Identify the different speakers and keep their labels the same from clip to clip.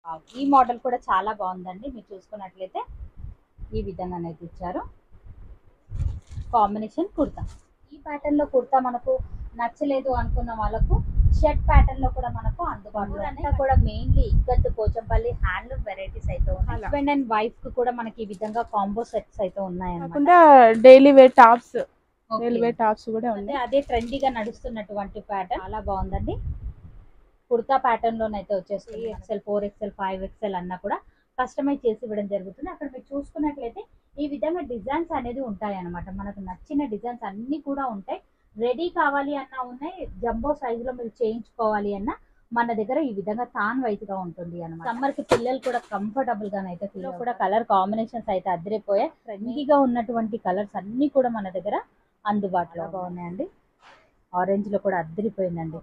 Speaker 1: ఈ మోడల్ కూడా చాలా బాగుందండి మీరు చూసుకున్నట్లయితే ఈ విధంగానైతే ఇచ్చారు కాంబినేషన్ కుర్తా ఈ ప్యాటర్న్ లో కుర్తా మనకు నచ్చలేదు అనుకున్న వాళ్ళకు షర్ట్ ప్యాటర్న్ లో కూడా మనకు అందుబాటులో అంతా కూడా mainly Ikat Pochampalli handloom varieties అయితే ఉన్నాయి
Speaker 2: అలా.
Speaker 1: హస్బెండ్ అండ్ వైఫ్ కు కూడా మనకి ఈ విధంగా కాంబో సెట్స్ అయితే ఉన్నాయి
Speaker 2: కాకుండా డైలీ వేర్ టాప్స్ డైలీ
Speaker 1: అన్నమాట
Speaker 2: వేర్ టాప్స్ కూడా
Speaker 1: అంటే
Speaker 2: ఉన్నాయి
Speaker 1: అదే ట్రెండీగా నడుస్తున్నటువంటి ప్యాటర్న్ చాలా బాగుందండి కుర్తా ప్యాటర్న్ లోనైతే వచ్చేస్తుంది XL four XL five XL అన్నా కూడా కస్టమైజ్ చేసి ఇవ్వడం జరుగుతుంది అక్కడ మీరు చూసుకున్నట్లయితే ఈ విధంగా డిజైన్స్ అనేది ఉంటాయి అన్నమాట మనకు నచ్చిన డిజైన్స్ అన్ని కూడా ఉంటాయి రెడీ కావాలి అన్నా ఉన్నాయి జంబో సైజ్ లో మీరు చేయించుకోవాలి అన్నా మన దగ్గర ఈ విధంగా తాన్ వైట్ గా ఉంటుంది అనమాట సమ్మర్ కి పిల్లలు కూడా కంఫర్టబుల్ గా అయితే ఫీల్ కూడా కలర్ కాంబినేషన్స్ అయితే అదిరిపోయాయి ట్రెండీగా ఉన్నటువంటి కలర్స్ అన్ని కూడా మన దగ్గర అందుబాటులో బాగున్నాయండి ఆరెంజ్ లో కూడా అద్దరిపోయిందండి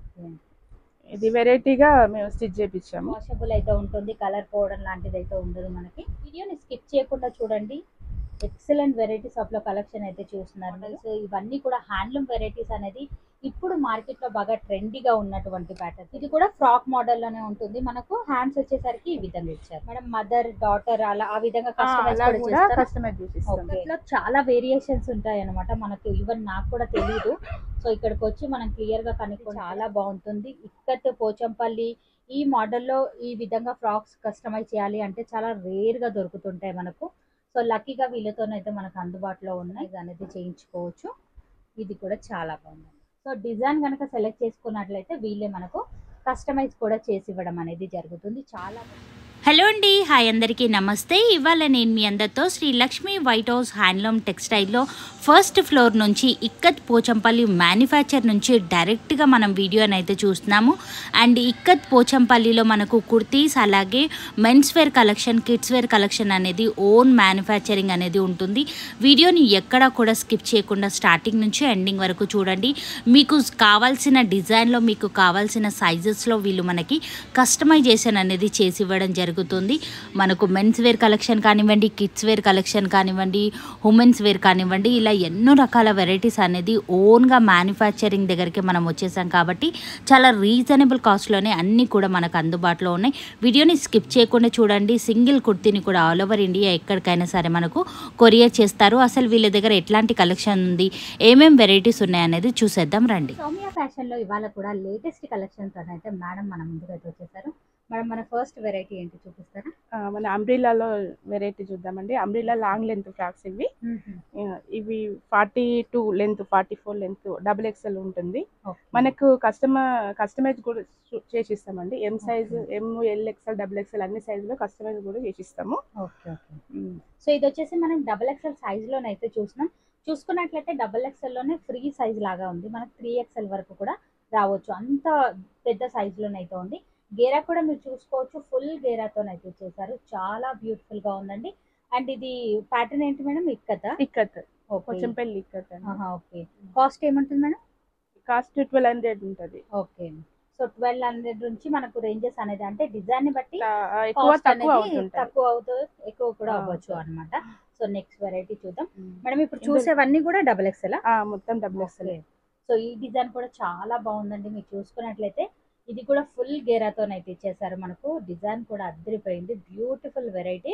Speaker 2: ఇది వెరైటీగా మేము స్టిచ్ చేపించాము
Speaker 1: వాషబుల్ అయితే ఉంటుంది కలర్ పోవడం లాంటిది అయితే ఉండదు మనకి వీడియోని స్కిప్ చేయకుండా చూడండి ఎక్సలెంట్ వెరైటీస్ ఆఫ్ లో కలెక్షన్ అయితే చూస్తున్నారు సో ఇవన్నీ కూడా హ్యాండ్లూమ్ వెరైటీస్ అనేది ఇప్పుడు మార్కెట్ లో బాగా ట్రెండీగా ఉన్నటువంటి ప్యాటర్న్ ఇది కూడా ఫ్రాక్ మోడల్ లోనే ఉంటుంది మనకు హ్యాండ్స్ వచ్చేసరికి ఈ విధంగా ఇచ్చారు మేడం మదర్ డాటర్ అలా ఆ విధంగా
Speaker 2: ఆ,
Speaker 1: కస్టమైజ్
Speaker 2: అలా
Speaker 1: కూడా
Speaker 2: కూడా
Speaker 1: చేస్తారా
Speaker 2: కస్టమైజ్ చేసిస్తాం
Speaker 1: ఓకే. ఇట్లా చాలా వేరియేషన్స్ ఉంటాయి అనమాట మనకు ఈవెన్ నాకు కూడా తెలియదు సో ఇక్కడికి వచ్చి మనం క్లియర్ గా కనుక్కొని చాలా బాగుంటుంది ఇక్కత్ పోచంపల్లి ఈ మోడల్లో ఈ విధంగా ఫ్రాక్స్ కస్టమైజ్ చేయాలి అంటే చాలా రేర్ గా దొరుకుతుంటాయి మనకు సో లక్కీగా వీళ్ళతోనైతే మనకు అందుబాటులో ఉన్నాయి ఇది అనేది చేయించుకోవచ్చు ఇది కూడా చాలా బాగుంది సో డిజైన్ కనుక సెలెక్ట్ చేసుకున్నట్లయితే వీళ్ళే మనకు కస్టమైజ్ కూడా చేసి ఇవ్వడం అనేది జరుగుతుంది చాలా బాగుంది
Speaker 3: హలో అండి హాయ్ అందరికీ నమస్తే ఇవాళ నేను మీ అందరితో Sri Lakshmi White House handloom టెక్స్టైల్లో ఫస్ట్ ఫ్లోర్ నుంచి ఇక్కత్ పోచంపల్లి మ్యానుఫ్యాక్చర్ నుంచి డైరెక్ట్గా మనం వీడియోని అయితే చూస్తున్నాము అండ్ ఇక్కత్ పోచంపల్లిలో మనకు కుర్తీస్ అలాగే mens wear collection kids wear collection అనేది ఓన్ మ్యానుఫ్యాక్చరింగ్ అనేది ఉంటుంది వీడియోని ఎక్కడా కూడా స్కిప్ చేయకుండా స్టార్టింగ్ నుంచి ఎండింగ్ వరకు చూడండి మీకు కావాల్సిన డిజైన్లో మీకు కావాల్సిన సైజెస్లో వీళ్ళు మనకి కస్టమైజేషన్ అనేది చేసి ఇవ్వడం జరుగుతుంది మనకు మెన్స్ వేర్ కలెక్షన్ కానివ్వండి కిడ్స్ వేర్ కలెక్షన్ కానివ్వండి ఉమెన్స్ వేర్ కానివ్వండి ఇలా ఎన్నో రకాల వెరైటీస్ అనేది ఓన్గా మ్యానుఫ్యాక్చరింగ్ దగ్గరికి మనం వచ్చేసాం కాబట్టి చాలా రీజనబుల్ కాస్ట్లోనే అన్నీ కూడా మనకు అందుబాటులో ఉన్నాయి వీడియోని స్కిప్ చేయకుండా చూడండి సింగిల్ కుర్తీని కూడా ఆల్ ఓవర్ ఇండియా ఎక్కడికైనా సరే మనకు కొరియర్ చేస్తారు అసలు వీళ్ళ దగ్గర ఎట్లాంటి కలెక్షన్ ఉంది ఏమేం వెరైటీస్ ఉన్నాయనేది చూసేద్దాం రండి
Speaker 1: సౌమ్య ఫ్యాషన్ లో ఇవాళ కూడా లేటెస్ట్ కలెక్షన్ తో అయితే మేడం మన ముందుకు అయితే వచ్చేసారు మేడం మన ఫస్ట్ వెరైటీ ఏంటి చూపిస్తారా
Speaker 2: ఆ, మన అంబ్రిల్లాలో వెరైటీ చూద్దామండి అంబ్రిల్లా లాంగ్ లెంత్ ఫ్రాక్స్ ఇవి ఆ, ఇవి forty two length forty four length double XL ఉంటుంది మనకు కస్టమర్ కస్టమైజ్ కూడా చూ- చేసిస్తామండి M size M L XL double XL అన్ని సైజులో కస్టమైజ్ కూడా చేసిస్తాము
Speaker 1: ఓకే ఓకే సో ఇది వచ్చేసి మనం డబల్ ఎక్స్ఎల్ సైజ్ లోనైతే చూసినాం చూసుకున్నట్లయితే డబల్ ఎక్స్ఎల్ లోనే ఫ్రీ సైజ్ లాగా ఉంది మనకు త్రీ ఎక్స్ఎల్ వరకు కూడా రావచ్చు అంత పెద్ద సైజ్ లోనైతే ఉంది గేరా కూడా మీరు చూసుకోవచ్చు ఫుల్ గేరాతోనైతే ఇచ్చేసారు చాలా బ్యూటిఫుల్ గా ఉందండి అండ్ ఇది ప్యాటర్న్ ఏంటి మేడం ఇక్కత
Speaker 2: ఇక్కత్
Speaker 1: ఓకే
Speaker 2: కొంచెం పెళ్లి ఇక్కత్ అండి
Speaker 1: ఓకే కాస్ట్ ఏముంటుంది మేడం
Speaker 2: కాస్ట్ ట్వెల్వ్ హండ్రెడ్ ఉంటుంది
Speaker 1: ఓకే సో ట్వెల్వ్ హండ్రెడ్ నుంచి మనకు రేంజెస్ అనేది అంటే డిజైన్ ని బట్టి
Speaker 2: ఆ, ఎక్కువ
Speaker 1: కాస్ట్
Speaker 2: తక్కువ
Speaker 1: అనేది
Speaker 2: అవుతుంటుంది
Speaker 1: తక్కువ అవుతుంది ఎక్కువ కూడా
Speaker 2: ఆ,
Speaker 1: అవ్వచ్చు
Speaker 2: అవుతుంది.
Speaker 1: అన్నమాట సో నెక్స్ట్ వెరైటీ చూద్దాం
Speaker 2: ఉమ్.
Speaker 1: మేడం ఇప్పుడు
Speaker 2: ఇందులో-
Speaker 1: చూసేవన్నీ కూడా డబుల్ ఎక్స్ఎల్
Speaker 2: ఆ, మొత్తం డబుల్ ఎక్స్ఎల్
Speaker 1: సో ఈ డిజైన్ కూడా చాలా బాగుందండి మీరు చూసుకున్నట్లయితే ఇది కూడా ఫుల్ గేరాతోనైతే ఇచ్చేసారు మనకు డిజైన్ కూడా అద్దరిపోయింది బ్యూటిఫుల్ వెరైటీ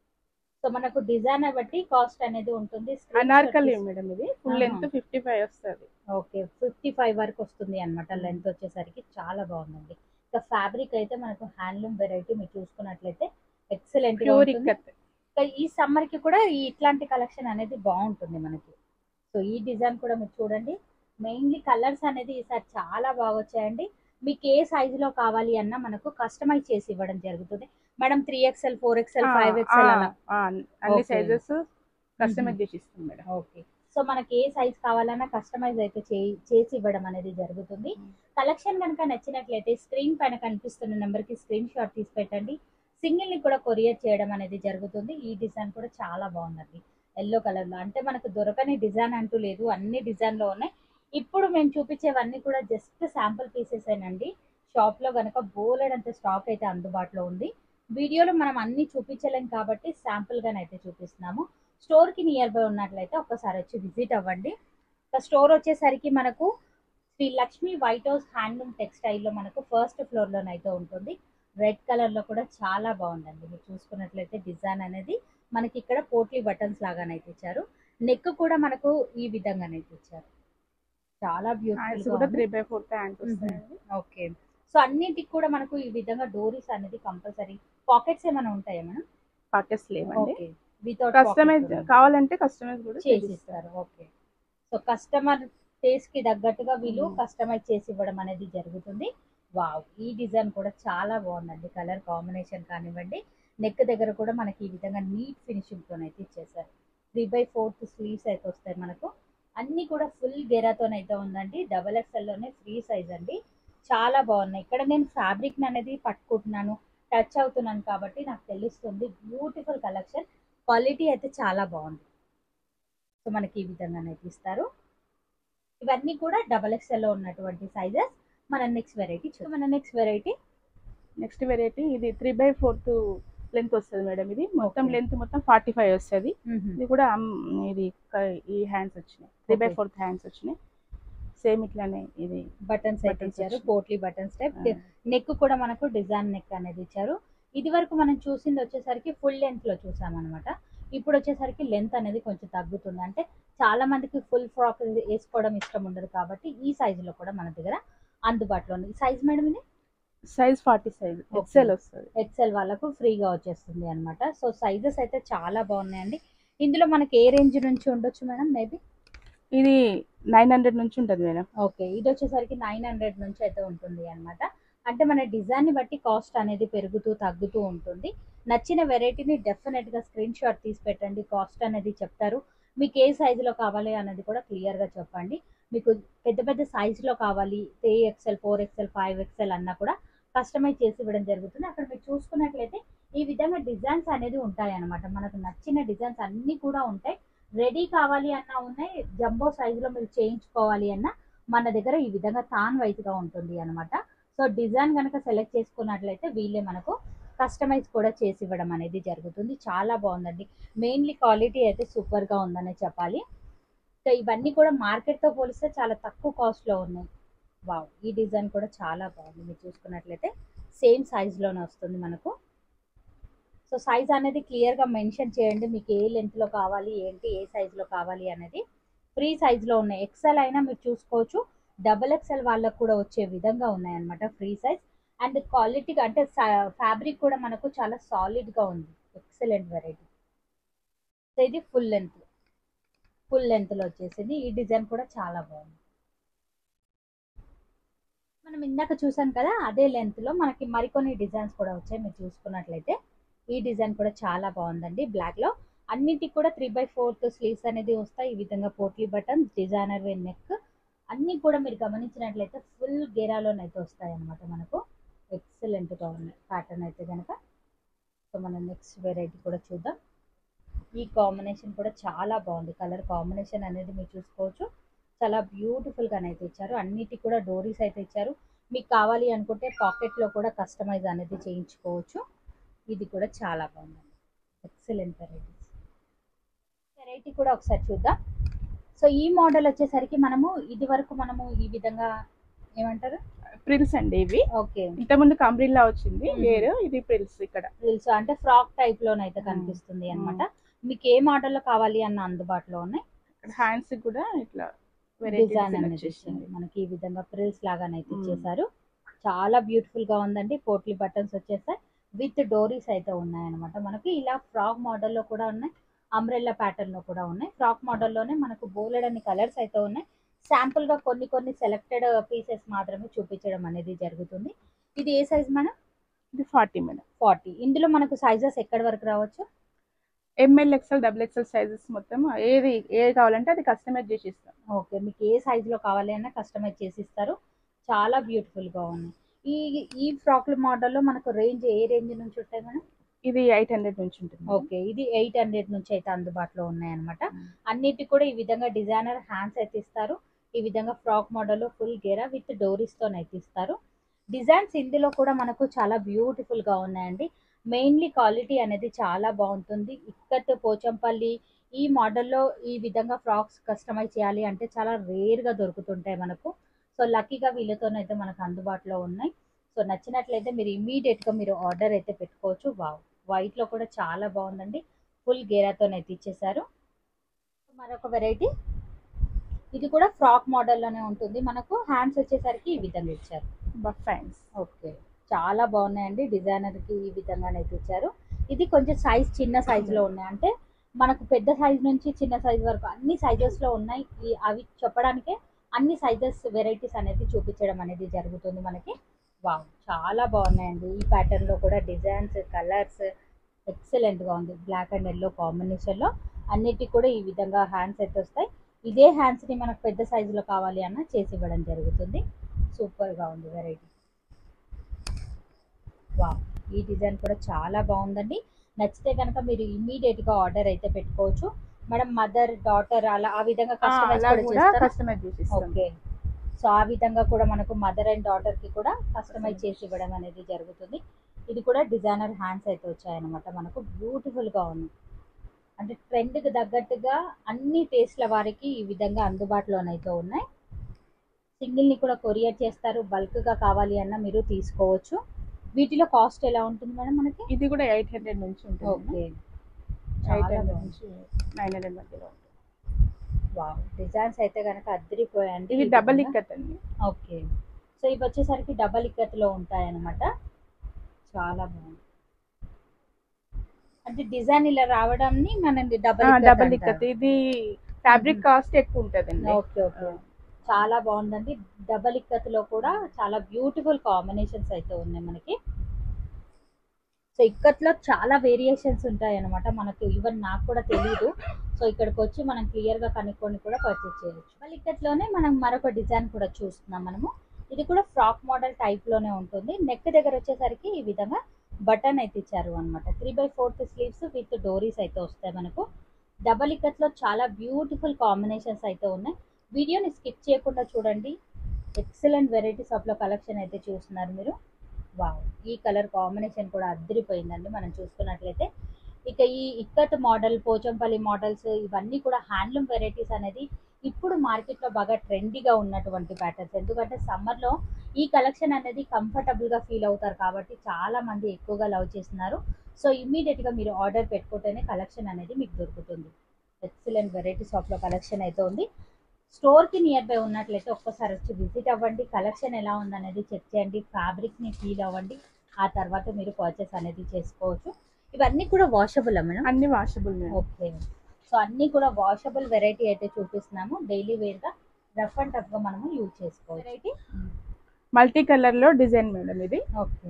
Speaker 1: సో మనకు డిజైన్ బట్టి కాస్ట్ అనేది ఉంటుంది
Speaker 2: అనార్కలి మేడం ఇది ఫుల్
Speaker 1: ఆహా.
Speaker 2: లెంత్ ఫిఫ్టీ ఫైవ్ వస్తుంది
Speaker 1: ఓకే ఫిఫ్టీ ఫైవ్ వరకు వస్తుంది అనమాట లెంత్ వచ్చేసరికి చాలా బాగుందండి ఇంకా ఫ్యాబ్రిక్ అయితే మనకు హ్యాండ్లూమ్ వెరైటీ మీరు చూసుకున్నట్లయితే ఎక్సలెంట్
Speaker 2: ప్యూర్ ఇక్కత్
Speaker 1: ఇంకా ఈ సమ్మర్ కి కూడా ఈ ఇట్లాంటి కలెక్షన్ అనేది బాగుంటుంది మనకి సో ఈ డిజైన్ కూడా మీరు చూడండి మెయిన్లీ కలర్స్ అనేది ఈసారి చాలా బాగా వచ్చాయండి మీకు ఏ size లో కావాలి అన్నా మనకు కస్టమైజ్ చేసి ఇవ్వడం జరుగుతుంది madam three XL four XL five XL అలా
Speaker 2: ఆ, అన్ని
Speaker 1: Okay.
Speaker 2: సైజెస్ కస్టమైజ్ చేసి ఇస్తాం మేడం
Speaker 1: ఓకే సో మనకి ఏ సైజ్ కావాలన్నా కస్టమైజ్ అయితే చేయి- చేసి ఇవ్వడం అనేది జరుగుతుంది
Speaker 2: Mm.
Speaker 1: కలెక్షన్ కనుక నచ్చినట్లయితే స్క్రీన్ పైన కనిపిస్తున్న నెంబర్ కి స్క్రీన్ షాట్ తీసి పెట్టండి సింగిల్ ని కూడా కొరియర్ చేయడం అనేది జరుగుతుంది ఈ డిజైన్ కూడా చాలా బాగుందండి ఎల్లో కలర్ లో అంటే మనకు దొరకని డిజైన్ అంటూ లేదు అన్ని డిజైన్ లో ఉన్నాయి ఇప్పుడు మేము చూపించేవన్నీ కూడా జస్ట్ శాంపుల్ పీసెస్ ఏనండి షాప్ లో కనుక బోలెడంత స్టాక్ అయితే అందుబాటులో ఉంది వీడియోలో మనం అన్ని చూపించలేం కాబట్టి శాంపుల్ గానైతే చూపిస్తున్నాము స్టోర్ కి నియర్ బై ఉన్నట్లయితే ఒక్కసారి వచ్చి విజిట్ అవ్వండి ఇక స్టోర్ వచ్చేసరికి మనకు Sri Lakshmi White House handloom textile లో మనకు ఫస్ట్ ఫ్లోర్ లోనైతే ఉంటుంది రెడ్ కలర్ లో కూడా చాలా బాగుందండి మీరు చూసుకున్నట్లయితే డిజైన్ అనేది మనకి ఇక్కడ పోట్లీ బటన్స్ లాగానైతే ఇచ్చారు నెక్ కూడా మనకు ఈ విధంగానైతే ఇచ్చారు చాలా
Speaker 2: హ్యాండ్స్ కూడా three
Speaker 1: beautiful
Speaker 2: by fourth hands వస్తాయండి
Speaker 1: ఓకే సో అన్నిటికి కూడా మనకు ఈ విధంగా డోరీస్ అనేది కంపల్సరీ పాకెట్స్ ఏమైనా ఉంటాయా మేడం
Speaker 2: పాకెట్స్ లేవండి
Speaker 1: ఓకే వితౌట్
Speaker 2: కస్టమైజ్ కావాలంటే కస్టమైజ్ కూడా
Speaker 1: చేసి
Speaker 2: చేసిస్తారు
Speaker 1: ఇస్తారు ఓకే సో కస్టమర్ టేస్ట్ కి తగ్గట్టుగా వీళ్ళు
Speaker 2: Mm.
Speaker 1: కస్టమైజ్ చేసి ఇవ్వడం అనేది జరుగుతుంది వావ్ ఈ డిజైన్ కూడా చాలా బాగుందండి కలర్ కాంబినేషన్ కానివ్వండి నెక్ దగ్గర కూడా మనకి ఈ విధంగా నీట్ ఫినిషింగ్ తోనైతే ఇచ్చేసారు త్రీ బై ఫోర్త్ స్లీవ్స్ అయితే వస్తాయి మనకు అన్ని కూడా ఫుల్ గెరాతోనైతే ఉందండి డబల్ ఎక్స్ఎల్ లోనే ఫ్రీ సైజ్ అండి చాలా బాగున్నాయి ఇక్కడ నేను ఫ్యాబ్రిక్ అనేది పట్టుకుంటున్నాను టచ్ అవుతున్నాను కాబట్టి నాకు తెలుస్తుంది బ్యూటిఫుల్ కలెక్షన్ క్వాలిటీ అయితే చాలా బాగుంది సో మనకి ఈ విధంగా అయితే ఇస్తారు ఇవన్నీ కూడా డబల్ ఎక్స్ఎల్ లో ఉన్నటువంటి సైజెస్ మన నెక్స్ట్ వెరైటీ చూద్దాం మన నెక్స్ట్ వెరైటీ
Speaker 2: నెక్స్ట్ వెరైటీ ఇది త్రీ బై ఫోర్త్ లెంత్ వస్తుంది మేడం ఇది మొత్తం
Speaker 1: Okay.
Speaker 2: లెంత్ మొత్తం ఫార్టీ ఫైవ్ వస్తుంది ఇది కూడా అమ్- ఇది క- ఈ హ్యాండ్స్ వచ్చినాయి three by
Speaker 1: Okay.
Speaker 2: Fourth hands వచ్చినాయి సేమ్ ఇట్లానే ఇది
Speaker 1: బటన్స్ అయితే
Speaker 2: Buttons
Speaker 1: ఇచ్చారు
Speaker 2: వచ్చినాయి.
Speaker 1: పోట్లీ బటన్స్ టైప్
Speaker 2: ఆ,
Speaker 1: నెక్ కూడా మనకు డిజైన్ నెక్ అనేది ఇచ్చారు ఇది వరకు మనం చూసింది వచ్చేసరికి ఫుల్ లెంత్ లో చూసామన్నమాట ఇప్పుడు వచ్చేసరికి లెంత్ అనేది కొంచెం తగ్గుతుంది అంటే చాలా మందికి ఫుల్ ఫ్రాక్ వేసుకోవడం ఇష్టం ఉండదు కాబట్టి ఈ సైజ్ లో కూడా మన దగ్గర అందుబాటులో ఉంది సైజ్ మేడం ఇది
Speaker 2: size forty size
Speaker 1: Okay.
Speaker 2: XL వస్తుంది
Speaker 1: ఎక్సెల్ వాళ్ళకు ఫ్రీగా వచ్చేస్తుంది అనమాట సో సైజెస్ అయితే చాలా బాగున్నాయండి ఇందులో మనకి ఏ రేంజ్ నుంచి ఉండొచ్చు మేడం మేబీ
Speaker 2: ఇది నైన్ హండ్రెడ్ నుంచి ఉంటుంది మేడం
Speaker 1: ఓకే ఇది వచ్చేసరికి నైన్ హండ్రెడ్ నుంచి అయితే ఉంటుంది అన్నమాట అంటే మన డిజైన్ ని బట్టి కాస్ట్ అనేది పెరుగుతూ తగ్గుతూ ఉంటుంది నచ్చిన వెరైటీని డెఫినెట్ గా స్క్రీన్ షాట్ తీసి పెట్టండి కాస్ట్ అనేది చెప్తారు మీకు ఏ సైజులో కావాలి అనేది కూడా క్లియర్ గా చెప్పండి మీకు పెద్ద పెద్ద సైజులో కావాలి three XL four XL five XL అన్నా కూడా కస్టమైజ్ చేసి ఇవ్వడం జరుగుతుంది అక్కడ మీరు చూసుకున్నట్లయితే ఈ విధంగా డిజైన్స్ అనేది ఉంటాయి అన్నమాట మనకు నచ్చిన డిజైన్స్ అన్ని కూడా ఉంటాయి రెడీ కావాలి అన్నా ఉన్నాయి జంబో సైజులో మీరు చేయించుకోవాలి అన్నా మన దగ్గర ఈ విధంగా తాన్ వైజ్ గా ఉంటుంది అన్నమాట సో డిజైన్ కనుక సెలెక్ట్ చేసుకున్నట్లయితే వీళ్ళే మనకు కస్టమైజ్ కూడా చేసి ఇవ్వడం అనేది జరుగుతుంది చాలా బాగుందండి మెయిన్లీ క్వాలిటీ అయితే సూపర్ గా ఉందనే చెప్పాలి సో ఇవన్నీ కూడా మార్కెట్ తో పోలిస్తే చాలా తక్కువ కాస్ట్ లో ఉన్నాయి వావ్ ఈ డిజైన్ కూడా చాలా బాగుంది మీరు చూసుకున్నట్లయితే సేమ్ సైజ్ లోనే వస్తుంది మనకు సో సైజ్ అనేది క్లియర్ గా మెన్షన్ చేయండి మీకు ఏ లెంత్ లో కావాలి ఏంటి ఏ సైజ్ లో కావాలి అనేది ఫ్రీ సైజ్ లో ఉన్నాయి ఎక్సెల్ అయినా మీరు చూసుకోవచ్చు డబుల్ ఎక్సెల్ వాళ్ళకు కూడా వచ్చే విధంగా ఉన్నాయి అన్నమాట ఫ్రీ సైజ్ అండ్ క్వాలిటీ అంటే ఫ్యాబ్రిక్ కూడా మనకు చాలా సాలిడ్ గా ఉంది ఎక్సలెంట్ వెరైటీ సో ఇది ఫుల్ లెంత్ ఫుల్ లెంత్ లో వచ్చేసింది ఈ డిజైన్ కూడా చాలా బాగుంది మనం ఇందాక చూసాం కదా అదే లెంత్ లో మనకి మరికొన్ని డిజైన్స్ కూడా వచ్చాయి మీరు చూసుకున్నట్లయితే ఈ డిజైన్ కూడా చాలా బాగుందండి బ్లాక్ లో అన్నిటికి కూడా త్రీ బై ఫోర్త్ స్లీవ్స్ అనేది వస్తాయి ఈ విధంగా potli buttons designer V neck అన్ని కూడా మీరు గమనించినట్లయితే ఫుల్ గేరాలోనైతే వస్తాయి అన్నమాట మనకు ఎక్సలెంట్ గా ఉన్నాయి ప్యాటర్న్ అయితే కనుక సో మనం నెక్స్ట్ వెరైటీ కూడా చూద్దాం ఈ కాంబినేషన్ కూడా చాలా బాగుంది కలర్ కాంబినేషన్ అనేది మీరు చూసుకోవచ్చు చాలా బ్యూటిఫుల్ గా అయితే ఇచ్చారు అన్నిటికి కూడా డోరీస్ అయితే ఇచ్చారు మీకు కావాలి అనుకుంటే పాకెట్ లో కూడా కస్టమైజ్ అనేది చేయించుకోవచ్చు ఇది కూడా చాలా బాగుంది ఎక్సలెంట్ వెరైటీస్ వెరైటీ కూడా ఒకసారి చూద్దాం సో ఈ మోడల్ వచ్చేసరికి మనము ఇది వరకు మనము ఈ విధంగా ఏమంటారు
Speaker 2: ప్రిల్స్ అండి ఇవి
Speaker 1: ఓకే
Speaker 2: ఇంతకుముందు కంబ్రిల్లా వచ్చింది
Speaker 1: Mhm.
Speaker 2: వేరు ఇది ప్రిల్స్ ఇక్కడ
Speaker 1: రీల్స్ అంటే ఫ్రాక్ టైప్ లోనైతే కనిపిస్తుంది అన్నమాట మీకు ఏ మోడల్ లో కావాలి అన్న అందుబాటులో ఉన్నాయి
Speaker 2: హ్యాండ్స్ కూడా ఇట్లా వెరైటీ
Speaker 1: డిజైన్ అనేది
Speaker 2: వచ్చేసింది
Speaker 1: ఇచ్చింది. మనకి ఈ విధంగా ప్రిల్స్ లాగానైతే
Speaker 2: Mm.
Speaker 1: ఇచ్చేసారు చాలా బ్యూటిఫుల్ గా ఉందండి పోట్లీ బటన్స్ వచ్చేసాయి విత్ డోరీస్ అయితే ఉన్నాయన్నమాట మనకి ఇలా ఫ్రాక్ మోడల్లో కూడా ఉన్నాయి అంబ్రెల్లా ప్యాటర్న్ లో కూడా ఉన్నాయి ఫ్రాక్ మోడల్లోనే మనకు బోలెడ్ అన్ని కలర్స్ అయితే ఉన్నాయి శాంపుల్ గా కొన్ని కొన్ని సెలెక్టెడ్ పీసెస్ మాత్రమే చూపించడం అనేది జరుగుతుంది ఇది ఏ సైజ్ మనం
Speaker 2: ఇది ఫార్టీ మేడం
Speaker 1: ఫార్టీ ఇందులో మనకు సైజెస్ ఎక్కడి వరకు రావచ్చు
Speaker 2: M L XL double XL sizes మొత్తం ఏది ఏది కావాలంటే అది కస్టమైజ్ చేసి ఇస్తాం
Speaker 1: ఓకే మీకు ఏ size లో కావాలి అన్నా కస్టమైజ్ చేసి ఇస్తారు చాలా beautiful గా ఉన్నాయి ఈ ఈ ఫ్రాక్ల మోడల్లో మనకు రేంజ్ ఏ రేంజ్ నుంచి ఉంటాయి మేడం
Speaker 2: ఇది ఎయిట్ హండ్రెడ్ నుంచి ఉంటుంది
Speaker 1: ఓకే ఇది ఎయిట్ హండ్రెడ్ నుంచి అయితే అందుబాటులో ఉన్నాయన్నమాట అన్నిటికి కూడా ఈ విధంగా డిజైనర్ హ్యాండ్స్ అయితే ఇస్తారు ఈ విధంగా ఫ్రాక్ మోడల్లో ఫుల్ గేరా విత్ డోరీస్తో అయితే ఇస్తారు డిజైన్స్ ఇందులో కూడా మనకు చాలా beautiful గా ఉన్నాయండి మెయిన్లీ క్వాలిటీ అనేది చాలా బాగుంటుంది ఇక్కత్ పోచంపల్లి ఈ మోడల్లో ఈ విధంగా ఫ్రాక్స్ కస్టమైజ్ చేయాలి అంటే చాలా రేర్గా దొరుకుతుంటాయి మనకు సో లక్కీగా వీళ్ళతోనైతే మనకు అందుబాటులో ఉన్నాయి సో నచ్చినట్లయితే మీరు ఇమీడియట్గా మీరు ఆర్డర్ అయితే పెట్టుకోవచ్చు వావ్ వైట్లో కూడా చాలా బాగుందండి ఫుల్ గేరాతోనైతే ఇచ్చేసారు మరొక వెరైటీ ఇది కూడా ఫ్రాక్ మోడల్లోనే ఉంటుంది మనకు హ్యాండ్స్ వచ్చేసరికి ఈ విధంగా ఇచ్చారు
Speaker 2: బఫ్ హ్యాండ్స్
Speaker 1: ఓకే చాలా బాగున్నాయండి డిజైనర్కి ఈ విధంగానైతే ఇచ్చారు ఇది కొంచెం సైజ్ చిన్న సైజులో ఉన్నాయి అంటే మనకు పెద్ద సైజ్ నుంచి చిన్న సైజ్ వరకు అన్ని సైజెస్లో ఉన్నాయి ఈ అవి చెప్పడానికే అన్ని సైజెస్ వెరైటీస్ అనేది చూపించడం అనేది జరుగుతుంది మనకి వావ్ చాలా బాగున్నాయండి ఈ ప్యాటర్న్లో కూడా డిజైన్స్ కలర్స్ ఎక్సలెంట్గా ఉంది బ్లాక్ అండ్ ఎల్లో కాంబినేషన్లో అన్నిటికి కూడా ఈ విధంగా హ్యాండ్స్ అయితే వస్తాయి ఇదే హ్యాండ్స్ని మనకు పెద్ద సైజులో కావాలి అన్న చేసి ఇవ్వడం జరుగుతుంది సూపర్గా ఉంది వెరైటీ వా ఈ డిజైన్ కూడా చాలా బాగుందండి నచ్చితే కనుక మీరు ఇమీడియట్గా ఆర్డర్ అయితే పెట్టుకోవచ్చు మేడం మదర్ డాటర్ అలా ఆ విధంగా కస్టమైజ్
Speaker 2: అలా
Speaker 1: కూడా
Speaker 2: కూడా
Speaker 1: చేస్తారా
Speaker 2: కస్టమైజ్ చేసి ఇస్తాం
Speaker 1: ఓకే సో ఆ విధంగా కూడా మనకు మదర్ అండ్ డాటర్ కి కూడా కస్టమైజ్ చేసి ఇవ్వడం అనేది జరుగుతుంది ఇది కూడా డిజైనర్ హ్యాండ్స్ అయితే వచ్చాయన్నమాట మనకు బ్యూటిఫుల్ గా ఉంది అంటే ట్రెండ్ కి తగ్గట్టుగా అన్ని టేస్ట్ల వారికి ఈ విధంగా అందుబాటులోనైతే ఉన్నాయి సింగిల్ ని కూడా కొరియర్ చేస్తారు బల్క్ గా కావాలి అన్న మీరు తీసుకోవచ్చు వీటిలో కాస్ట్ ఎలా ఉంటుంది మేడం మనకి
Speaker 2: ఇది కూడా ఎయిట్ హండ్రెడ్ నుంచి ఉంటుంది
Speaker 1: ఓకే
Speaker 2: ఎయిట్
Speaker 1: చాలా
Speaker 2: హండ్రెడ్
Speaker 1: బాగుంది.
Speaker 2: నుంచి నైన్ హండ్రెడ్ మధ్యలో ఉంటుంది
Speaker 1: వావ్ డిజైన్స్ అయితే కనుక అద్దరిపోయాయండి
Speaker 2: ఇది
Speaker 1: ఈ
Speaker 2: డబల్
Speaker 1: విధంగా.
Speaker 2: ఇక్కత్ అండి
Speaker 1: ఓకే సో ఇవి వచ్చేసరికి డబల్ ఇక్కత్లో ఉంటాయి అన్నమాట చాలా బాగుంది అంటే డిజైన్ ఇలా రావడాన్ని మనం డబల్
Speaker 2: డబల్ ఇక్కత్ ఇది ఫ్యాబ్రిక్ కాస్ట్ ఎక్కువ ఉంటదండి
Speaker 1: ఓకే ఓకే చాలా బాగుందండి డబల్ ఇక్కత్లో కూడా చాలా బ్యూటిఫుల్ కాంబినేషన్స్ అయితే ఉన్నాయి మనకి సో ఇక్కత్లో చాలా వేరియేషన్స్ ఉంటాయి అన్నమాట మనకు ఈవెన్ నాకు కూడా తెలియదు సో ఇక్కడికి వచ్చి మనం క్లియర్ గా కనుక్కొని కూడా పర్చేస్ చేయొచ్చు డబల్ ఇక్కత్లోనే మనం మరొక డిజైన్ కూడా చూస్తున్నాం మనము ఇది కూడా ఫ్రాక్ మోడల్ టైప్ లోనే ఉంటుంది నెక్ దగ్గర వచ్చేసరికి ఈ విధంగా బటన్ అయితే ఇచ్చారు అనమాట three by fourth sleeves with doris అయితే వస్తాయి మనకు డబల్ ఇక్కత్లో చాలా బ్యూటిఫుల్ కాంబినేషన్స్ అయితే ఉన్నాయి వీడియోని స్కిప్ చేయకుండా చూడండి ఎక్సలెంట్ వెరైటీస్ ఆఫ్ లో కలెక్షన్ అయితే చూస్తున్నారు మీరు వావ్ ఈ కలర్ కాంబినేషన్ కూడా అద్దరిపోయిందండి మనం చూసుకున్నట్లయితే ఇక ఈ ఇక్కత్ మోడల్ పోచంపల్లి మోడల్స్ ఇవన్నీ కూడా హ్యాండ్లూమ్ వెరైటీస్ అనేది ఇప్పుడు మార్కెట్లో బాగా ట్రెండీగా ఉన్నటువంటి ప్యాటర్న్స్ ఎందుకంటే సమ్మర్లో ఈ కలెక్షన్ అనేది కంఫర్టబుల్గా ఫీల్ అవుతారు కాబట్టి చాలా మంది ఎక్కువగా లవ్ చేస్తున్నారు సో ఇమ్మీడియట్గా మీరు ఆర్డర్ పెట్టుకుంటేనే కలెక్షన్ అనేది మీకు దొరుకుతుంది ఎక్సలెంట్ వెరైటీస్ ఆఫ్లో కలెక్షన్ అయితే ఉంది స్టోర్కి నియర్ బై ఉన్నట్లయితే ఒక్కసారి వచ్చి విజిట్ అవ్వండి కలెక్షన్ ఎలా ఉందనేది చెక్ చేయండి ఫ్యాబ్రిక్ని ఫీల్ అవ్వండి ఆ తర్వాత మీరు పర్చేస్ అనేది చేసుకోవచ్చు ఇవన్నీ కూడా వాషబుల్ మేడం
Speaker 2: అన్ని వాషబుల్
Speaker 1: ఓకే సో అన్నీ కూడా వాషబుల్ వెరైటీ అయితే చూపిస్తున్నాము డైలీ వేర్గా రఫ్ అండ్ టఫ్గా మనము యూజ్ చేసుకోవచ్చు వెరైటీ
Speaker 2: మల్టీ కలర్ లో డిజైన్ మేడం ఇది
Speaker 1: ఓకే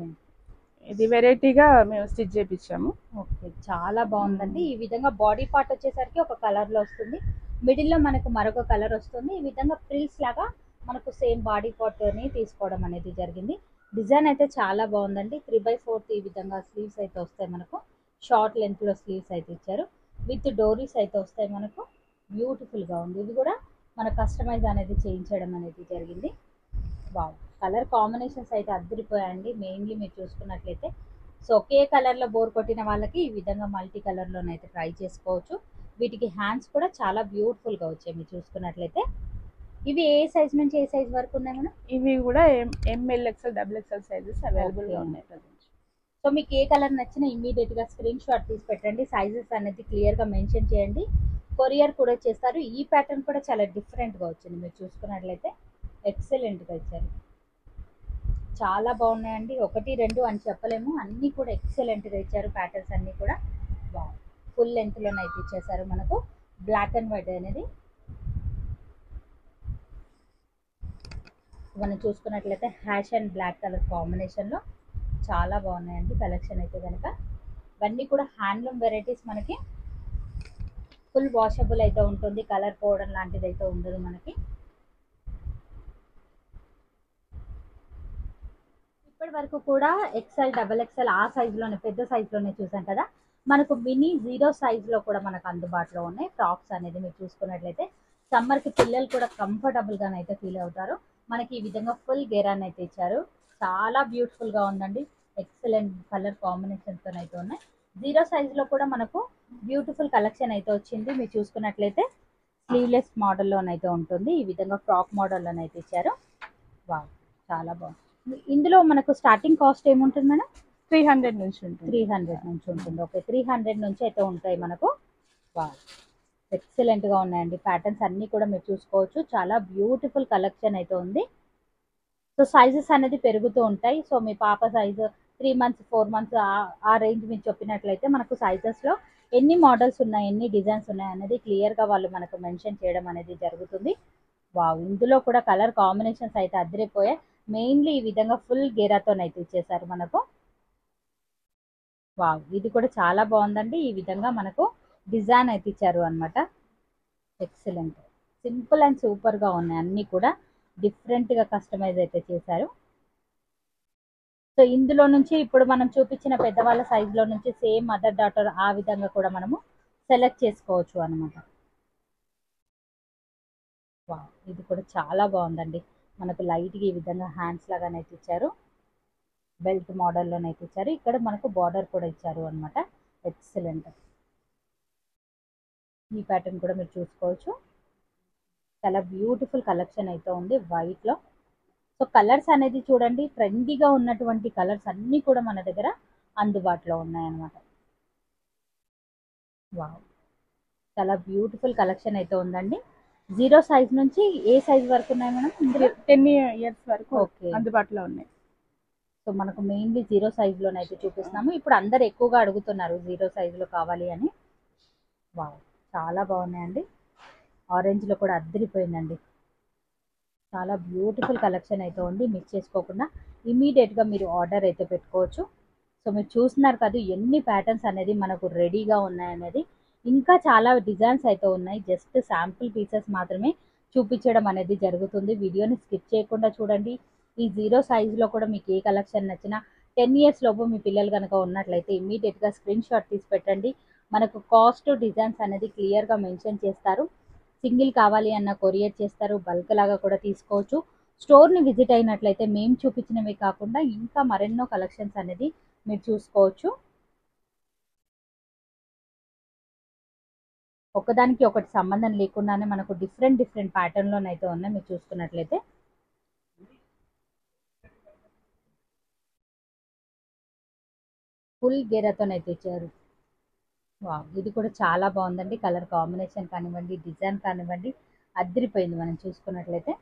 Speaker 2: ఇది వెరైటీగా మేము స్టిచ్ చేపించాము
Speaker 1: ఓకే చాలా బాగుందండి ఈ విధంగా బాడీ పార్ట్ వచ్చేసరికి ఒక కలర్ లో వస్తుంది మిడిల్ లో మనకు మరొక కలర్ వస్తుంది ఈ విధంగా ఫ్రిల్స్ లాగా మనకు సేమ్ బాడీ పార్ట్ ని తీసుకోవడం అనేది జరిగింది డిజైన్ అయితే చాలా బాగుందండి త్రీ బై ఫోర్త్ ఈ విధంగా స్లీవ్స్ అయితే వస్తాయి మనకు షార్ట్ లెంత్ లో స్లీవ్స్ అయితే ఇచ్చారు విత్ డోరీస్ అయితే వస్తాయి మనకు బ్యూటిఫుల్ గా ఉంది ఇది కూడా మన కస్టమైజ్ అనేది చేయించడం అనేది జరిగింది బాగుంది కలర్ కాంబినేషన్స్ అయితే అద్దరిపోయాయండి మెయిన్లీ మీరు చూసుకున్నట్లయితే సో ఒకే కలర్లో బోర్ కొట్టిన వాళ్ళకి ఈ విధంగా మల్టీ కలర్లోనైతే ట్రై చేసుకోవచ్చు వీటికి హ్యాండ్స్ కూడా చాలా బ్యూటిఫుల్గా వచ్చాయి మీరు చూసుకున్నట్లయితే ఇవి ఏ సైజ్ నుంచి ఏ సైజ్ వరకు ఉన్నాయి మనం
Speaker 2: ఇవి కూడా M L XL double XL sizes available గా
Speaker 1: Okay.
Speaker 2: ఉన్నాయి ప్రజెంట్
Speaker 1: సో మీకు ఏ కలర్ నచ్చినా ఇమీడియట్గా స్క్రీన్ షాట్ తీసి పెట్టండి సైజెస్ అనేది క్లియర్గా మెన్షన్ చేయండి కొరియర్ కూడా చేస్తారు ఈ ప్యాటర్న్ కూడా చాలా డిఫరెంట్గా వచ్చింది మీరు చూసుకున్నట్లయితే ఎక్సలెంట్గా ఇచ్చారు చాలా బాగున్నాయండి ఒకటి రెండు అని చెప్పలేము అన్నీ కూడా ఎక్సలెంట్గా ఇచ్చారు ప్యాటర్న్స్ అన్నీ కూడా ఫుల్ లెంత్లోనైతే ఇచ్చేసారు మనకు బ్లాక్ అండ్ వైట్ అనేది మనం చూసుకున్నట్లయితే హ్యాష్ అండ్ బ్లాక్ కలర్ కాంబినేషన్లో చాలా బాగున్నాయండి కలెక్షన్ అయితే కనుక ఇవన్నీ కూడా హ్యాండ్లూమ్ వెరైటీస్ మనకి ఫుల్ వాషబుల్ అయితే ఉంటుంది కలర్ పోవడం లాంటిది అయితే ఉండదు మనకి ఇప్పటి వరకు కూడా ఎక్సెల్ డబల్ ఎక్సెల్ ఆ సైజులోనే పెద్ద సైజులోనే చూసాం కదా మనకు మినీ జీరో సైజులో కూడా మనకు అందుబాటులో ఉన్నాయి ఫ్రాక్స్ అనేది మీరు చూసుకున్నట్లయితే సమ్మర్కి పిల్లలు కూడా కంఫర్టబుల్గానైతే ఫీల్ అవుతారు మనకి ఈ విధంగా ఫుల్ గేరాన్ అయితే ఇచ్చారు చాలా బ్యూటిఫుల్గా ఉందండి ఎక్సలెంట్ కలర్ కాంబినేషన్తో అయితే ఉన్నాయి జీరో సైజులో కూడా మనకు బ్యూటిఫుల్ కలెక్షన్ అయితే వచ్చింది మీరు చూసుకున్నట్లయితే స్లీవ్లెస్ మోడల్లోనైతే ఉంటుంది ఈ విధంగా ఫ్రాక్ మోడల్లోనైతే ఇచ్చారు వా చాలా బాగుంది ఇందులో మనకు స్టార్టింగ్ కాస్ట్ ఏముంటుంది మేడం
Speaker 2: త్రీ హండ్రెడ్ నుంచి ఉంటుంది
Speaker 1: త్రీ హండ్రెడ్ నుంచి ఉంటుంది ఓకే త్రీ హండ్రెడ్ నుంచి అయితే ఉంటాయి మనకు ఎక్సలెంట్ గా ఉన్నాయండి ప్యాటర్న్స్ అన్ని కూడా మీరు చూసుకోవచ్చు చాలా బ్యూటిఫుల్ కలెక్షన్ అయితే ఉంది సో సైజెస్ అనేది పెరుగుతూ ఉంటాయి సో మీ పాప size three months four months ఆ రేంజ్ మీరు చెప్పినట్లయితే మనకు సైజెస్ లో ఎన్ని మోడల్స్ ఉన్నాయి ఎన్ని డిజైన్స్ ఉన్నాయి అనేది క్లియర్ గా వాళ్ళు మనకు మెన్షన్ చేయడం అనేది జరుగుతుంది వావ్ ఇందులో కూడా కలర్ కాంబినేషన్స్ అయితే అదిరిపోయాయి మెయిన్లీ ఈ విధంగా ఫుల్ గేరాతోనైతే ఇచ్చేసారు మనకు వావ్ ఇది కూడా చాలా బాగుందండి ఈ విధంగా మనకు డిజైన్ అయితే ఇచ్చారు అనమాట ఎక్సలెంట్ సింపుల్ అండ్ సూపర్ గా ఉన్నాయి అన్ని కూడా డిఫరెంట్ గా కస్టమైజ్ అయితే చేశారు సో ఇందులో నుంచి ఇప్పుడు మనం చూపించిన పెద్దవాళ్ళ size లో నుంచి సేమ్ మదర్ డాటర్ ఆ విధంగా కూడా మనము సెలెక్ట్ చేసుకోవచ్చు అనమాట వావ్ ఇది కూడా చాలా బాగుందండి మనకు లైట్ గా ఈ విధంగా హ్యాండ్స్ లాగానైతే ఇచ్చారు బెల్ట్ మోడల్లోనైతే ఇచ్చారు ఇక్కడ మనకు బార్డర్ కూడా ఇచ్చారు అనమాట ఎక్సలెంట్ ఈ ప్యాటర్న్ కూడా మీరు చూసుకోవచ్చు చాలా బ్యూటిఫుల్ కలెక్షన్ అయితే ఉంది వైట్ లో సో కలర్స్ అనేది చూడండి ట్రెండీగా ఉన్నటువంటి కలర్స్ అన్నీ కూడా మన దగ్గర అందుబాటులో ఉన్నాయన్నమాట వావ్ చాలా బ్యూటిఫుల్ కలెక్షన్ అయితే ఉందండి జీరో సైజ్ నుంచి ఏ సైజ్ వరకు ఉన్నాయి మేడం ఇందులో
Speaker 2: టెన్ ఇయర్స్ వరకు
Speaker 1: ఓకే
Speaker 2: అందుబాటులో ఉన్నాయి
Speaker 1: సో మనకు మెయిన్లీ జీరో సైజులోనైతే చూపిస్తున్నాము ఇప్పుడు అందరు ఎక్కువగా అడుగుతున్నారు జీరో సైజులో కావాలి అని వావ్ చాలా బాగున్నాయండి ఆరెంజ్లో కూడా అద్దరిపోయిందండి చాలా బ్యూటిఫుల్ కలెక్షన్ అయితే ఉంది మిస్ చేసుకోకుండా ఇమీడియట్గా మీరు ఆర్డర్ అయితే పెట్టుకోవచ్చు సో మీరు చూస్తున్నారు కదా ఎన్ని ప్యాటర్న్స్ అనేది మనకు రెడీగా ఉన్నాయనేది ఇంకా చాలా డిజైన్స్ అయితే ఉన్నాయి జస్ట్ శాంపుల్ పీసెస్ మాత్రమే చూపించడం అనేది జరుగుతుంది వీడియోని స్కిప్ చేయకుండా చూడండి ఈ జీరో సైజులో కూడా మీకు ఏ కలెక్షన్ నచ్చినా టెన్ ఇయర్స్ లోపు మీ పిల్లలు కనుక ఉన్నట్లయితే ఇమ్మీడియట్గా స్క్రీన్ షాట్ తీసి పెట్టండి మనకు కాస్ట్ డిజైన్స్ అనేది క్లియర్గా మెన్షన్ చేస్తారు సింగిల్ కావాలి అన్న కొరియర్ చేస్తారు బల్క్ లాగా కూడా తీసుకోవచ్చు స్టోర్ని విజిట్ అయినట్లయితే మేము చూపించినవి కాకుండా ఇంకా మరెన్నో కలెక్షన్స్ అనేది మీరు చూసుకోవచ్చు ఒకదానికి ఒకటి సంబంధం లేకుండానే మనకు డిఫరెంట్ డిఫరెంట్ ప్యాటర్న్లోనైతే ఉన్నాయి మీరు చూసుకున్నట్లయితే ఫుల్ గేరతోనైతే ఇచ్చారు వావ్ ఇది కూడా చాలా బాగుందండి కలర్ కాంబినేషన్ కానివ్వండి డిజైన్ కానివ్వండి అద్దరిపోయింది మనం చూసుకున్నట్లయితే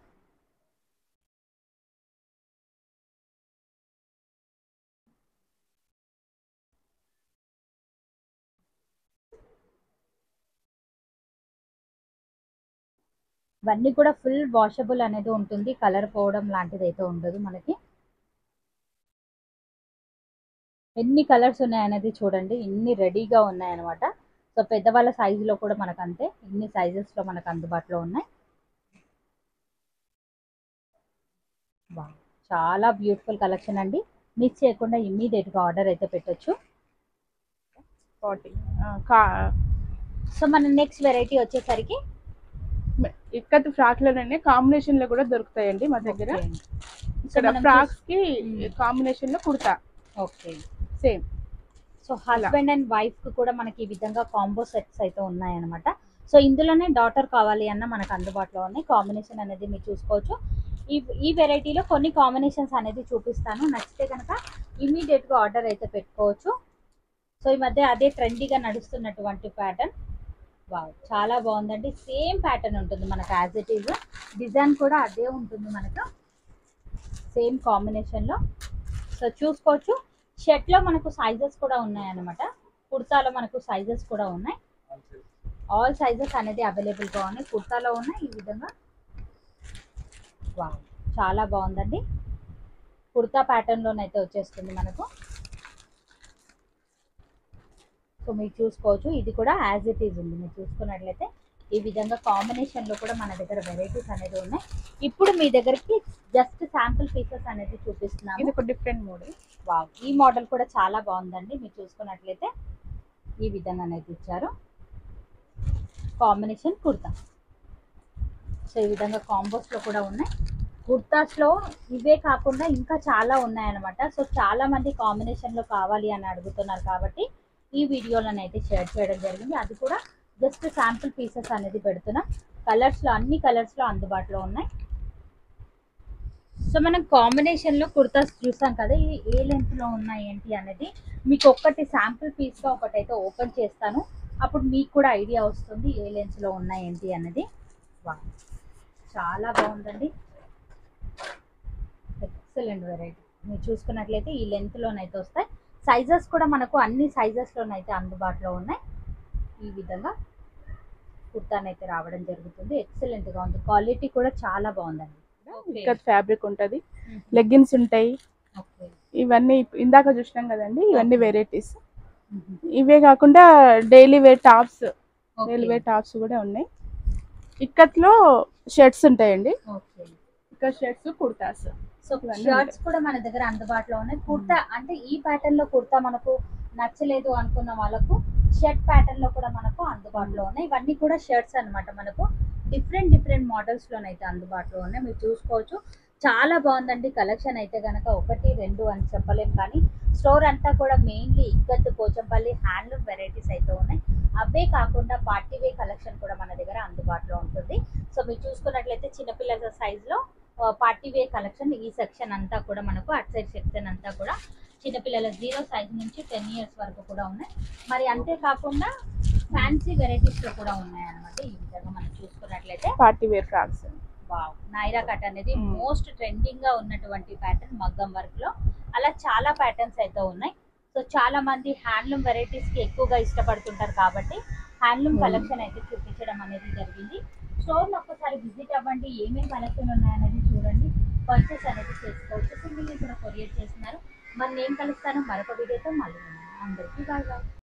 Speaker 1: ఇవన్నీ కూడా ఫుల్ వాషబుల్ అనేది ఉంటుంది కలర్ పోవడం లాంటిది అయితే ఉండదు మనకి ఎన్ని కలర్స్ ఉన్నాయనేది చూడండి ఇన్ని రెడీగా ఉన్నాయన్నమాట సో పెద్దవాళ్ళ సైజులో కూడా మనకు అంతే ఇన్ని సైజెస్లో మనకు అందుబాటులో ఉన్నాయి వావ్, చాలా బ్యూటిఫుల్ కలెక్షన్ అండి మిస్ చేయకుండా ఇమ్మీడియట్గా ఆర్డర్ అయితే పెట్టొచ్చు
Speaker 2: ఫార్టీ కా
Speaker 1: సో మన నెక్స్ట్ వెరైటీ వచ్చేసరికి
Speaker 2: ఇక్కత్ ఫ్రాక్ లోనే కాంబినేషన్ లో కూడా దొరుకుతాయండి మా దగ్గర ఇక్కడ
Speaker 1: మనం
Speaker 2: ఫ్రాక్స్ కి
Speaker 1: మ్మ్.
Speaker 2: కాంబినేషన్ లో kurta
Speaker 1: okay
Speaker 2: same
Speaker 1: so husband and wife కి కూడా మనకి ఈ విధంగా కాంబో సెట్స్ అయితే ఉన్నాయన్నమాట సో ఇందులోనే డాటర్ కావాలి అన్న మనకు అందుబాటులో ఉన్నాయి కాంబినేషన్ అనేది మీరు చూసుకోవచ్చు ఈ ఈ వెరైటీలో కొన్ని కాంబినేషన్స్ అనేది చూపిస్తాను నచ్చితే కనుక ఇమీడియట్ గా ఆర్డర్ అయితే పెట్టుకోవచ్చు సో ఈ మధ్య అదే ట్రెండీగా నడుస్తున్నటువంటి ప్యాటర్న్ వావ్ చాలా బాగుందండి సేమ్ ప్యాటర్న్ ఉంటుంది మనకు యాజ్ ఇట్ ఈజ్ డిజైన్ కూడా అదే ఉంటుంది మనకు సేమ్ కాంబినేషన్లో సో చూసుకోవచ్చు షర్ట్లో మనకు సైజెస్ కూడా ఉన్నాయన్నమాట కుర్తాలో మనకు సైజెస్ కూడా ఉన్నాయి ఆల్ సైజెస్ అనేది అవైలబుల్గా ఉన్నాయి కుర్తాలో ఉన్నాయి ఈ విధంగా వావ్ చాలా బాగుందండి కుర్తా ప్యాటర్న్లోనైతే వచ్చేస్తుంది మనకు సో మీరు చూసుకోవచ్చు ఇది కూడా యాజ్ ఇట్ ఈజ్ ఉంది మీరు చూసుకున్నట్లయితే ఈ విధంగా కాంబినేషన్లో కూడా మన దగ్గర వెరైటీస్ అనేది ఉన్నాయి ఇప్పుడు మీ దగ్గరికి జస్ట్ శాంపుల్ పీసెస్ అనేది చూపిస్తున్నాము
Speaker 2: ఇది ఒక డిఫరెంట్ మోడల్
Speaker 1: వావ్ ఈ మోడల్ కూడా చాలా బాగుందండి మీరు చూసుకున్నట్లయితే ఈ విధంగా అనేది ఇచ్చారు కాంబినేషన్ కుర్తా సో ఈ విధంగా కాంబోస్లో కూడా ఉన్నాయి కుర్తాస్లో ఇవే కాకుండా ఇంకా చాలా ఉన్నాయన్నమాట సో చాలా మంది కాంబినేషన్లో కావాలి అని అడుగుతున్నారు కాబట్టి ఈ వీడియోలను అయితే షేర్ చేయడం జరిగింది అది కూడా జస్ట్ శాంపుల్ పీసెస్ అనేది పెడుతున్నాం కలర్స్లో అన్ని కలర్స్లో అందుబాటులో ఉన్నాయి సో మనం కాంబినేషన్ లో కుర్తాస్ చూసాం కదా ఇది ఏ లెంత్ లో ఉన్నాయి ఏంటి అనేది మీకు ఒక్కటి శాంపుల్ పీస్ గా ఒకటి అయితే ఓపెన్ చేస్తాను అప్పుడు మీకు కూడా ఐడియా వస్తుంది ఏ లెన్స్ లో ఉన్నాయి ఏంటి అన్నది వావ్. చాలా బాగుందండి ఎక్సలెంట్ వెరైటీ మీరు చూసుకున్నట్లయితే ఈ లెంత్ లోనైతే వస్తాయి సైజెస్ కూడా మనకు అన్ని సైజెస్ లోనైతే అందుబాటులో ఉన్నాయి ఈ విధంగా కుర్తానైతే రావడం జరుగుతుంది ఎక్సలెంట్ గా ఉంది క్వాలిటీ కూడా చాలా బాగుందండి
Speaker 2: ఇక్కడ ఫ్యాబ్రిక్ ఉంటది లెగ్గిన్స్ ఉంటాయి
Speaker 1: ఓకే
Speaker 2: ఇవన్నీ ఇందాక చూసినాం కదండి ఇవన్నీ వెరైటీస్ ఇవే కాకుండా daily wear tops daily wear tops కూడా ఉన్నాయి ఇక్కత్లో షర్ట్స్ ఉంటాయండి
Speaker 1: ఓకే
Speaker 2: ఇక్కడ షర్ట్స్ కుర్తాస్
Speaker 1: సో
Speaker 2: ఇవన్నీ
Speaker 1: షర్ట్స్ కూడా మన దగ్గర అందుబాటులో ఉన్నాయి కుర్తా అంటే ఈ ప్యాటర్న్ లో కుర్తా మనకు నచ్చలేదు అనుకున్న వాళ్ళకు షర్ట్ ప్యాటర్న్ లో కూడా మనకు అందుబాటులో ఉన్నాయి ఇవన్నీ కూడా షర్ట్స్ అన్నమాట మనకు డిఫరెంట్ డిఫరెంట్ మోడల్స్ లోనైతే అందుబాటులో ఉన్నాయి మీరు చూసుకోవచ్చు చాలా బాగుందండి కలెక్షన్ అయితే గనక ఒకటి రెండు అని చెప్పలేం కానీ స్టోర్ అంతా కూడా mainly Ikat Pochampalli handloom varieties అయితే ఉన్నాయి అవే కాకుండా పార్టీ వే కలెక్షన్ కూడా మన దగ్గర అందుబాటులో ఉంటుంది సో మీరు చూసుకున్నట్లయితే చిన్నపిల్లల size లో పార్టీ వే కలెక్షన్ ఈ సెక్షన్ అంతా కూడా మనకు అట్ సైడ్ సెక్షన్ అంతా కూడా చిన్నపిల్లల జీరో సైజ్ నుంచి టెన్ ఇయర్స్ వరకు కూడా ఉన్నాయి మరి అంతేకాకుండా ఫ్యాన్సీ వెరైటీస్ లో కూడా ఉన్నాయి అన్నమాట ఈ విధంగా మనం చూసుకున్నట్లయితే
Speaker 2: party wear frocks
Speaker 1: wow Naira cut అనేది
Speaker 2: Mm.
Speaker 1: మోస్ట్ ట్రెండింగ్ గా ఉన్నటువంటి ప్యాటర్న్ మగ్గం వర్క్ లో అలా చాలా ప్యాటర్న్స్ అయితే ఉన్నాయి సో చాలా మంది హ్యాండ్లూమ్ వెరైటీస్ కి ఎక్కువగా ఇష్టపడుతుంటారు కాబట్టి హ్యాండ్లూమ్
Speaker 2: Mm.
Speaker 1: కలెక్షన్ అయితే చూపించడం అనేది జరిగింది స్టోర్ లో ఒక్కసారి విజిట్ అవ్వండి ఏమేమి కలెక్షన్ ఉన్నాయనేది చూడండి పర్చేస్ అనేది చేసుకోవచ్చు సింగిల్ కూడా కొరియర్ చేస్తున్నారు మరి నేను కలుస్తాను మరొక వీడియోతో మళ్ళీ అందరికీ బాయ్ బాయ్